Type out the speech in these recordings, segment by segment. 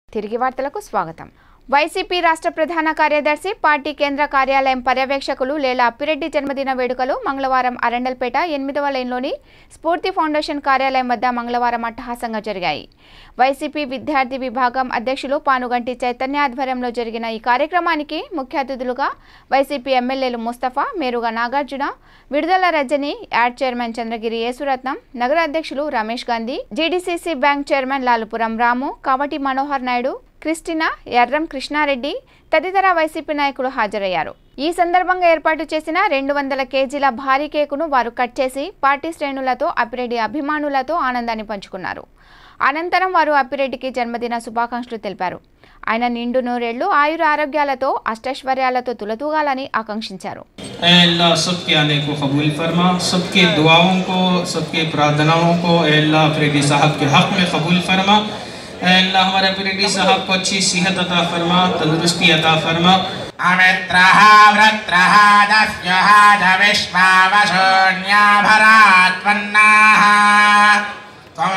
తిరిగి వార్తలకు స్వాగతం వైసీపీ రాష్ట్ర ప్రధాన కార్యదర్శి పార్టీ కేంద్ర కార్యాలయం పర్యవేక్షకులు లేలా అప్పిరెడ్డి జన్మదిన వేడుకలు మంగళవారం అరండల్పేట ఎనిమిదవ లైన్లోని స్ఫూర్తి ఫౌండేషన్ కార్యాలయం వద్ద మంగళవారం అట్టహాసంగా జరిగాయి వైసీపీ విద్యార్థి విభాగం అధ్యక్షులు పానుగంటి చైతన్య ఆధ్వర్యంలో జరిగిన ఈ కార్యక్రమానికి ముఖ్య అతిథులుగా వైసీపీ ఎమ్మెల్యేలు ముస్తఫా మేరుగా నాగార్జున విడుదల రజని యాడ్ చైర్మన్ చంద్రగిరి యేసురత్నం నగర అధ్యక్షులు Ramesh Gandhi GDCC bank chairman Lalupuram Ramu Kavati Manohar Naidu Christina Erram Krishnareddy తదితర వైసీపీ నాయకులు హాజరయ్యారు ఈ సందర్భంగా ఏర్పాటు చేసిన రెండు వందల కేజీల భారీ కేకును వారు కట్ చేసి పార్టీ శ్రేణులతో అప్పిరెడ్డి అభిమానులతో ఆనందాన్ని పంచుకున్నారు అనంతరం వారు అప్పిరెడ్డికి జన్మదిన శుభాకాంక్షలు తెలిపారు ఆయన నిండు నూరేళ్లు ఆయుర ఆరోగ్యాలతో అష్టైశ్వర్యాలతో తులతూగాలని ఆకాంక్షించారు ऐ अल्लाह सबके आने को कबूल फरमा सबके दुआओं को सबके प्रार्थनाओं को ऐ अल्लाह फरीदी साहब के हक में कबूल फरमा ऐ अल्लाह हमारे फरीदी साहब को अच्छी सेहत अता फरमा तंदुरुस्ती अता फरमा अमित्रः वृत्रः दस्यः च विश्वावशून्याभरात्पन्नाः त्वं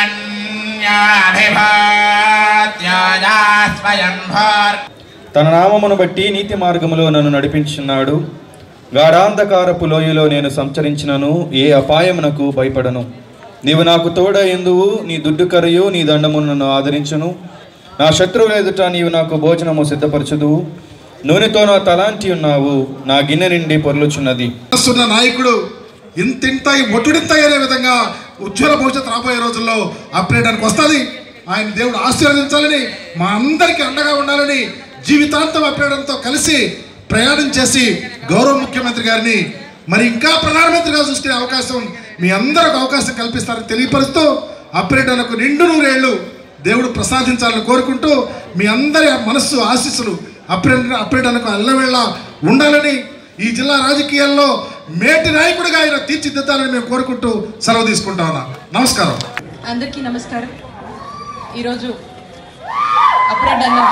हिमन्याभिभूत्योजा स्वयंभूर् తన నామమును బట్టి నీతి మార్గములో నన్ను నడిపించున్నాడు గాఢాంధకారపు లోయలో నేను సంచరించినను ఏ అపాయమునకు భయపడను నీవు నాకు తోడ ఎందువు నీ దుడ్డు కరయు నీ దండము నన్ను ఆదరించును నా శత్రువుల ఎదుట నీవు నాకు భోజనము సిద్ధపరచుదువు నూనెతో నా తలాంటి ఉన్నావు నా గిన్నె నిండి పొర్లుచున్నది ఉన్న నాయకుడు ఇంతింత ఒట్టుడింత అనే విధంగా ఉజ్వల భవిష్యత్తు రాబోయే రోజుల్లో అప్గ్రేడానికి వస్తుంది ఆయన దేవుడు ఆశీర్వదించాలని మా అందరికీ అండగా ఉండాలని జీవితాంతం అప్గ్రేడంతో కలిసి ప్రయాణం చేసి గౌరవ ముఖ్యమంత్రి గారిని మరి ఇంకా ప్రధానమంత్రిగా చూసుకునే అవకాశం మీ అందరికి అవకాశం కల్పిస్తారని తెలియపరుస్తూ అప్గ్రేడనకు నిండు నూరేళ్లు దేవుడు ప్రసాదించాలని కోరుకుంటూ మీ అందరి మనస్సు ఆశీస్సులు అప్గ్రేడ్ అప్గ్రేడనకు అల్లవేళ ఉండాలని ఈ జిల్లా రాజకీయాల్లో మేటి నాయకుడిగా ఆయన తీర్చిదిద్దాలని మేము కోరుకుంటూ సెలవు తీసుకుంటా ఉన్నాం నమస్కారం అందరికీ నమస్కారం ఈరోజు అప్రెడ్డన్న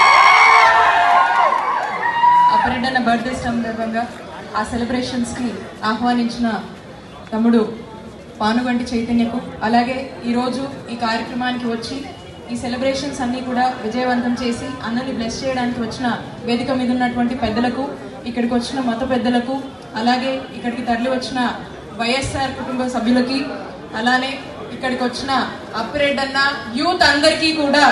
అప్రెడ్డన్న బర్త్డే సందర్భంగా ఆ సెలబ్రేషన్స్కి ఆహ్వానించిన తమ్ముడు పానుగంటి చైతన్యకు అలాగే ఈరోజు ఈ కార్యక్రమానికి వచ్చి ఈ సెలబ్రేషన్స్ అన్నీ కూడా విజయవంతం చేసి అన్నని బ్లెస్ చేయడానికి వచ్చిన వేదిక మీద ఉన్నటువంటి పెద్దలకు ఇక్కడికి వచ్చిన మత పెద్దలకు అలాగే ఇక్కడికి తరలి వచ్చిన వైఎస్ఆర్ కుటుంబ సభ్యులకి అలానే ఇక్కడికి వచ్చిన అప్పిరెడ్డన్న యూత్ అందరికీ కూడా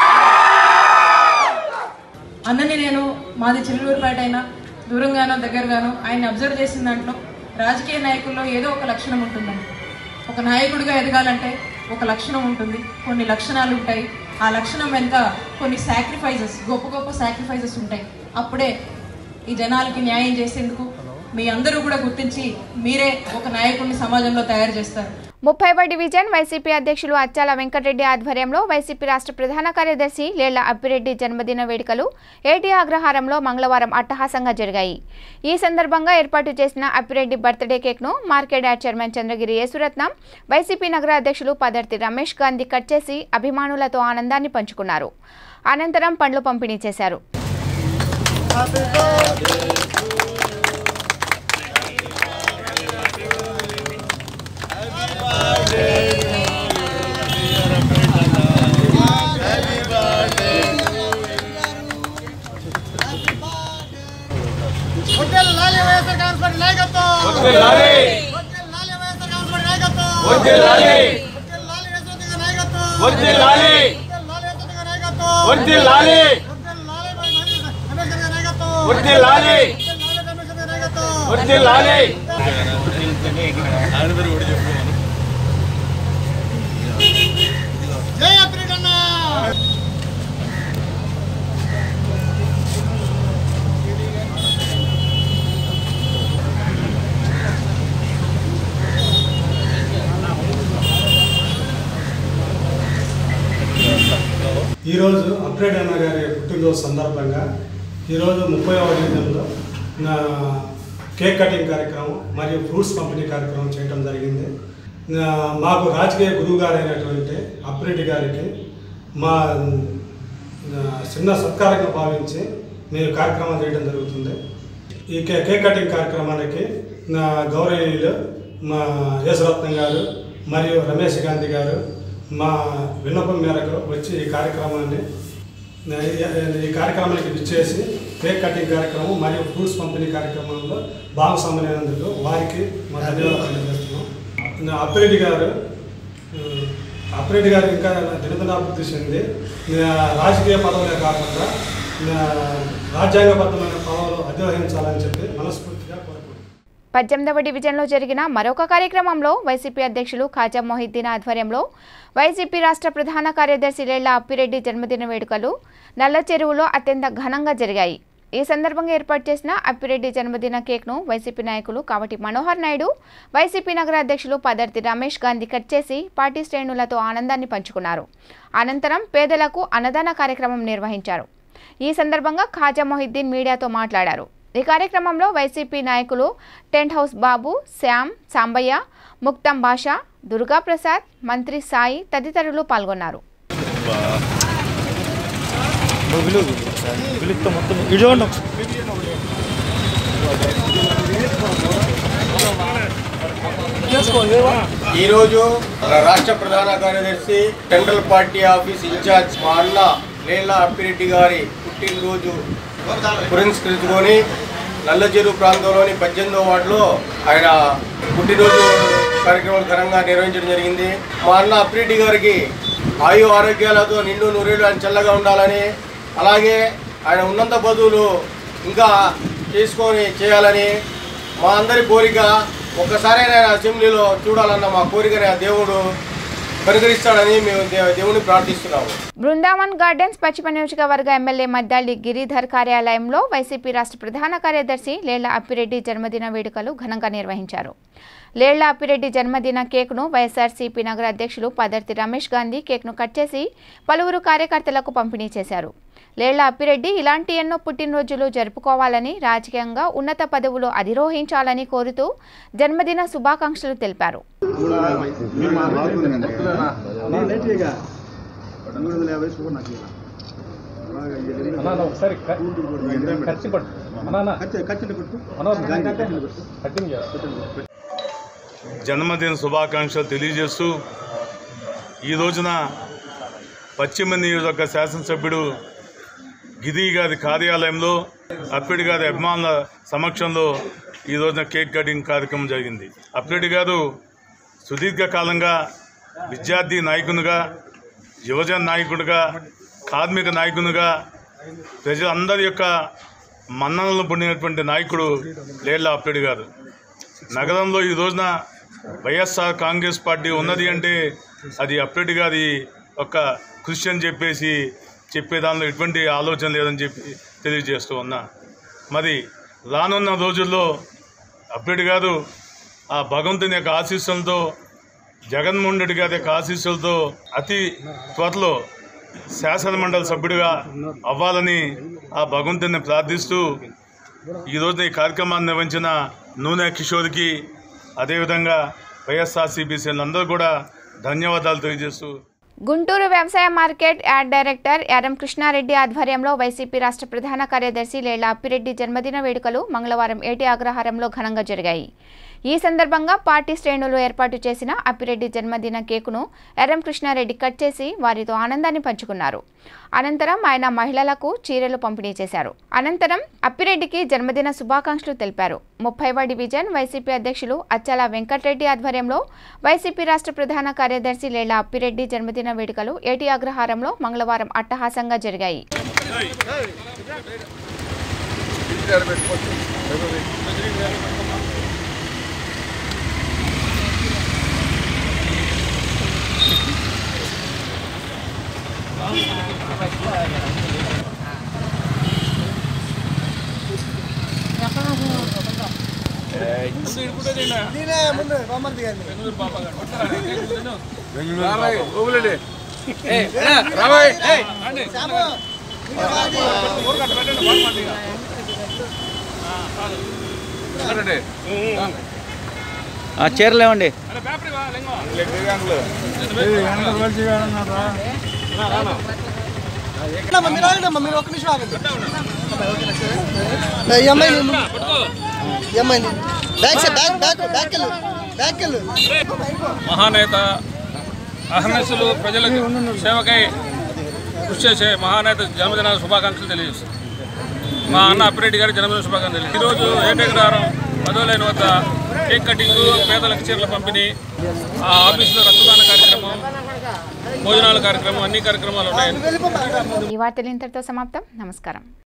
అన్నని నేను మాది చిల్లూరుపేట అయినా దూరంగానో దగ్గరగానో ఆయన్ని అబ్జర్వ్ చేసిన దాంట్లో రాజకీయ నాయకుల్లో ఏదో ఒక లక్షణం ఉంటుందండి ఒక నాయకుడిగా ఎదగాలంటే ఒక లక్షణం ఉంటుంది కొన్ని లక్షణాలు ఉంటాయి ఆ లక్షణం వెనుక కొన్ని సాక్రిఫైజెస్ గొప్ప గొప్ప సాక్రిఫైజెస్ ఉంటాయి అప్పుడే ఈ జనాలకి న్యాయం చేసేందుకు మీ అందరూ కూడా గుర్తించి మీరే ఒక నాయకుడిని సమాజంలో తయారు చేస్తారు ముప్పైవ డివిజన్ వైసీపీ అధ్యక్షులు అచ్చాల వెంకటరెడ్డి ఆధ్వర్యంలో వైసీపీ రాష్ట్ర ప్రధాన కార్యదర్శి లేళ్ల అప్పిరెడ్డి జన్మదిన వేడుకలు ఏటీ అగ్రహారంలో మంగళవారం అట్టహాసంగా జరిగాయి ఈ సందర్భంగా ఏర్పాటు చేసిన అప్పిరెడ్డి బర్త్డే కేక్ను market yard chairman Chandragiri Yesuratnam YCP నగర అధ్యక్షులు పదర్తి రమేష్ గాంధీ కట్ చేసి అభిమానులతో ఆనందాన్ని పంచుకున్నారు అనంతరం పండ్లు పంపిణీ చేశారు ఈరోజు అప్గ్రేడ్ అన్న గారి పుట్టినరోజు సందర్భంగా ఈరోజు ముప్పై డివిజన్లో నా కేక్ కటింగ్ కార్యక్రమం మరియు ఫ్రూట్స్ పంపిణీ కార్యక్రమం చేయడం జరిగింది నా- మాకు రాజకీయ గురువు గారైనటువంటి అప్రెడ్డి గారికి మా ఆ, చిన్న సత్కారంగా భావించి మేము కార్యక్రమం చేయడం జరుగుతుంది ఈ కే కేక్ కటింగ్ కార్యక్రమానికి నా గౌరవనీయులు మా యేసరత్నం గారు మరియు రమేష్ గాంధీ గారు మా విన్నపం మేరకు వచ్చి ఈ కార్యక్రమాన్ని ఈ కార్యక్రమానికి విచ్చేసి కేక్ కటింగ్ కార్యక్రమం మరియు ఫ్రూట్స్ పంపిణీ కార్యక్రమంలో భాగస్వాములైనందుకు వారికి మా ధన్యవాదాలు తెలియజేస్తున్నాం నా అప్పిరెడ్డి గారు ఆ, అప్పిరెడ్డి గారు ఇంకా దినదినాభివృద్ధి చెంది నా రాజకీయ పదవులే కాకుండా నా రాజ్యాంగబద్ధమైన పదవులు అధిరోహించాలని చెప్పి మనస్ఫూర్తిగా కోరుకుంటున్నాను పద్దెనిమిదవ డివిజన్లో జరిగిన మరొక కార్యక్రమంలో వైసీపీ అధ్యక్షులు ఖాజా మొహిద్దీన్ ఆధ్వర్యంలో వైసీపీ రాష్ట్ర ప్రధాన కార్యదర్శి లేళ్ల అప్పిరెడ్డి జన్మదిన వేడుకలు నల్ల చెరువులో అత్యంత ఘనంగా జరిగాయి ఈ సందర్భంగా ఏర్పాటు చేసిన అప్పిరెడ్డి జన్మదిన కేక్ను వైసీపీ నాయకులు కావటి మనోహర్ నాయుడు వైసీపీ నగర అధ్యక్షులు పదర్తి రమేష్ గాంధీ కట్ చేసి పార్టీ శ్రేణులతో ఆనందాన్ని పంచుకున్నారు అనంతరం పేదలకు అన్నదాన కార్యక్రమం నిర్వహించారు ఈ సందర్భంగా ఖాజా మొహిద్దీన్ మీడియాతో మాట్లాడారు ఈ కార్యక్రమంలో వైసీపీ నాయకులు టెంట్ హౌస్ బాబు శ్యామ్ సాంబయ్య ముక్తం భాష దుర్గాప్రసాద్ మంత్రి సాయి తదితరులు పాల్గొన్నారు ఈరోజు మన రాష్ట్ర ప్రధాన కార్యదర్శి సెంట్రల్ పార్టీ ఆఫీస్ ఇన్ఛార్జ్ మా అన్న లేళ్ల అప్పిరెడ్డి గారి పుట్టినరోజు పురస్కరించుకొని నల్లచెరువు ప్రాంతంలోని పద్దెనిమిదో వార్డులో ఆయన పుట్టినరోజు కార్యక్రమాలు ఘనంగా నిర్వహించడం జరిగింది మా అన్న అప్పిరెడ్డి గారికి ఆయు ఆరోగ్యాలతో నిండు నూరేళ్ళు ఆయన చల్లగా ఉండాలని అలాగే ఆయన ఉన్నంత పదవులు ఇంకా చేసుకొని చేయాలని మా అందరి కోరిక ఒక్కసారి ఆయన అసెంబ్లీలో చూడాలన్న మా కోరికని ఆ దేవుడు పరిగణిస్తాడని మేము దే- దేవుని ప్రార్థిస్తున్నాము బృందావన్ గార్డెన్స్ పశ్చిమ నియోజకవర్గ ఎమ్మెల్యే మద్దాలి గిరిధర్ కార్యాలయంలో వైసీపీ రాష్ట్ర ప్రధాన కార్యదర్శి లేళ్ల అప్పిరెడ్డి జన్మదిన వేడుకలు ఘనంగా నిర్వహించారు లేళ్ల అప్పిరెడ్డి జన్మదిన కేక్ను వైఎస్ఆర్సీపీ నగర అధ్యక్షులు పదర్తి రమేష్ గాంధీ కేక్ను కట్ చేసి పలువురు కార్యకర్తలకు పంపిణీ చేశారు లేళ్ల అప్పిరెడ్డి ఇలాంటి ఎన్నో పుట్టినరోజులు జరుపుకోవాలని రాజకీయంగా ఉన్నత పదవులు అధిరోహించాలని కోరుతూ జన్మదిన శుభాకాంక్షలు తెలిపారు జన్మదిన శుభాకాంక్షలు తెలియజేస్తూ ఈ రోజున పశ్చిమ నియోజకవర్గ శాసనసభ్యుడు గిది గారి కార్యాలయంలో అప్పిడి గారి అభిమానుల సమక్షంలో ఈ రోజున కేక్ కటింగ్ కార్యక్రమం జరిగింది అప్పిడి గారు సుదీర్ఘకాలంగా విద్యార్థి నాయకునిగా యువజన నాయకుడిగా కార్మిక నాయకునిగా ప్రజలందరి యొక్క మన్ననలు పొందినటువంటి నాయకుడు లేళ్ల అప్పిడి గారు నగరంలో ఈ రోజున వైఎస్ఆర్ కాంగ్రెస్ పార్టీ ఉన్నది అంటే అది అప్రెడ్డి గారి ఒక కృషి అని చెప్పేసి చెప్పే దానిలో ఎటువంటి ఆలోచన లేదని చెప్పి తెలియజేస్తూ ఉన్నా మరి రానున్న రోజుల్లో అప్రెడ్డి గారు ఆ భగవంతుని యొక్క ఆశీస్సులతో జగన్మోహన్ రెడ్డి గారి యొక్క ఆశీస్సులతో అతి త్వరలో శాసనమండలి సభ్యుడిగా అవ్వాలని ఆ భగవంతుని ప్రార్థిస్తూ ఈ రోజున ఈ కార్యక్రమాన్ని నిర్వహించిన నూనె కిషోర్కి అదేవిధంగా వైఎస్ఆర్సీపీ అందరూ కూడా ధన్యవాదాలు తెలియజేస్తూ గుంటూరు వ్యవసాయ market yard director Erram Krishnareddy ఆధ్వర్యంలో వైసీపీ రాష్ట్ర ప్రధాన కార్యదర్శి లేళ్ల అప్పిరెడ్డి జన్మదిన వేడుకలు మంగళవారం ఏటి అగ్రహారంలో ఘనంగా జరిగాయి ఈ సందర్భంగా పార్టీ శ్రేణులు ఏర్పాటు చేసిన అప్పిరెడ్డి జన్మదిన కేకును ఎర్రం కృష్ణారెడ్డి కట్ చేసి వారితో ఆనందాన్ని పంచుకున్నారు అనంతరం ఆయన మహిళలకు చీరలు పంపిణీ చేశారు అనంతరం అప్పిరెడ్డికి జన్మదిన శుభాకాంక్షలు తెలిపారు ముప్పైవ డివిజన్ వైసీపీ అధ్యక్షులు అచ్చాల వెంకటరెడ్డి ఆధ్వర్యంలో వైసీపీ రాష్ట్ర ప్రధాన కార్యదర్శి లేళ్ల అప్పిరెడ్డి జన్మదిన వేడుకలు ఏటి అగ్రహారంలో మంగళవారం అట్టహాసంగా జరిగాయి చీరలు ఇవ్వండి మహానేత అహర్నిశలు ప్రజలకు సేవకై కృషి చేసే మహానేత జన్మదిన శుభాకాంక్షలు తెలియజేస్తుంది మా అన్న అప్పిరెడ్డి గారి జన్మదిన శుభాకాంక్షలు తెలియదు ఈరోజు ఏటెగడారం పదో లైన్ వద్ద కేక్ కటింగ్ పేదలకు చీరల పంపిణీ ఆ ఆఫీసులో రక్తదాన కార్యక్రమం భోజనాల కార్యక్రమం అన్ని కార్యక్రమాలు ఉన్నాయి ఈ వార్తలు ఇంతటితో సమాప్తం నమస్కారం